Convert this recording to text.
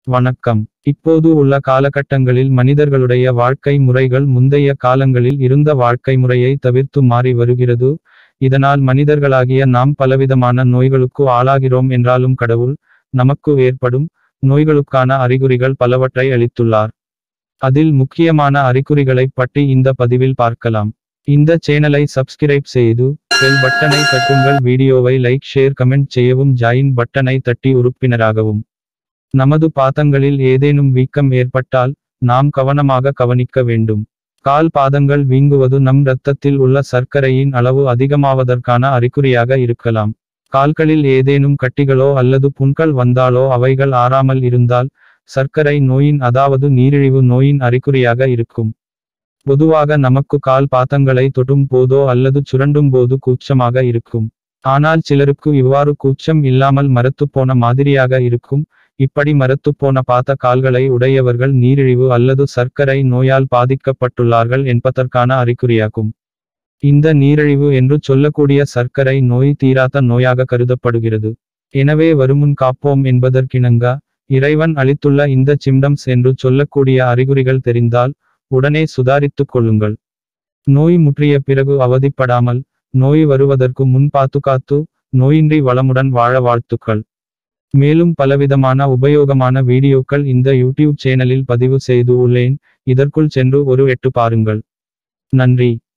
வணக்கம் இப்போது உள்ள காலகட்டங்களில் மனிதர்களுடைய வாழ்க்கை முறைகள் முந்தைய காலங்களில் இருந்த வாழ்க்கை முறையை தவிர்த்து மாறி வருகிறது இதனால் மனிதர்களாகிய நாம் பலவிதமான நோய்களுக்கு ஆளாகிறோம் என்றாலும் கடவுள் நமக்கு ஏற்படும் நோய்களுக்கான அறிகுறிகள் பலவற்றை அளித்துள்ளார் அதில் முக்கியமான அறிகுறிகளைப் பற்றி இந்த பதிவில் பார்க்கலாம் இந்த சேனலை சப்ஸ்கிரைப் செய்து பெல் பட்டனை தட்டுங்கள் வீடியோவை லைக் ஷேர் கமெண்ட் செய்யவும் ஜாயின் பட்டனை தட்டி உறுப்பினராகவும் நமது பாதங்களில் ஏதேனும் வீக்கம் ஏற்பட்டால் நாம் கவனமாக கவனிக்க வேண்டும் கால் பாதங்கள் வீங்குவது நம் இரத்தத்தில் உள்ள சர்க்கரையின் அளவு அதிகமாவதற்கான அறிகுறியாக இருக்கலாம் கால்களில் ஏதேனும் கட்டிகளோ அல்லது புண்கள் வந்தாலோ அவைகள் ஆறாமல் இருந்தால் சர்க்கரை நோயின் அதாவது நீரிழிவு நோயின் அறிகுறியாக இருக்கும் பொதுவாக நமக்கு கால் பாதங்களை தொடும் போதோ அல்லது சுரண்டும் போது கூச்சமாக இருக்கும் ஆனால் சிலருக்கு இவ்வாறு கூச்சம் இல்லாமல் மரத்துப்போன மாதிரியாக இருக்கும் இப்படி மரத்துப்போன பாத்த கால்களை உடையவர்கள் நீரிழிவு அல்லது சர்க்கரை நோயால் பாதிக்கப்பட்டுள்ளார்கள் என்பதற்கான அறிகுறியாகும் இந்த நீரிழிவு என்று சொல்லக்கூடிய சர்க்கரை நோய் தீராத நோயாக கருதப்படுகிறது எனவே வருமுன் காப்போம் என்பதற்கிணங்க இறைவன் அளித்துள்ள இந்த சிம்டம்ஸ் என்று சொல்லக்கூடிய அறிகுறிகள் தெரிந்தால் உடனே சுதாரித்துக் கொள்ளுங்கள் நோய் முற்றிய பிறகு அவதிப்படாமல் நோய் வருவதற்கு முன் பாத்துக்காத்து நோயின்றி வளமுடன் வாழ வாழ்த்துக்கள் மேலும் பலவிதமான உபயோகமான வீடியோக்கள் இந்த யூடியூப் சேனலில் பதிவு செய்து உள்ளேன் இதற்குள் சென்று ஒரு எட்டு பாருங்கள் நன்றி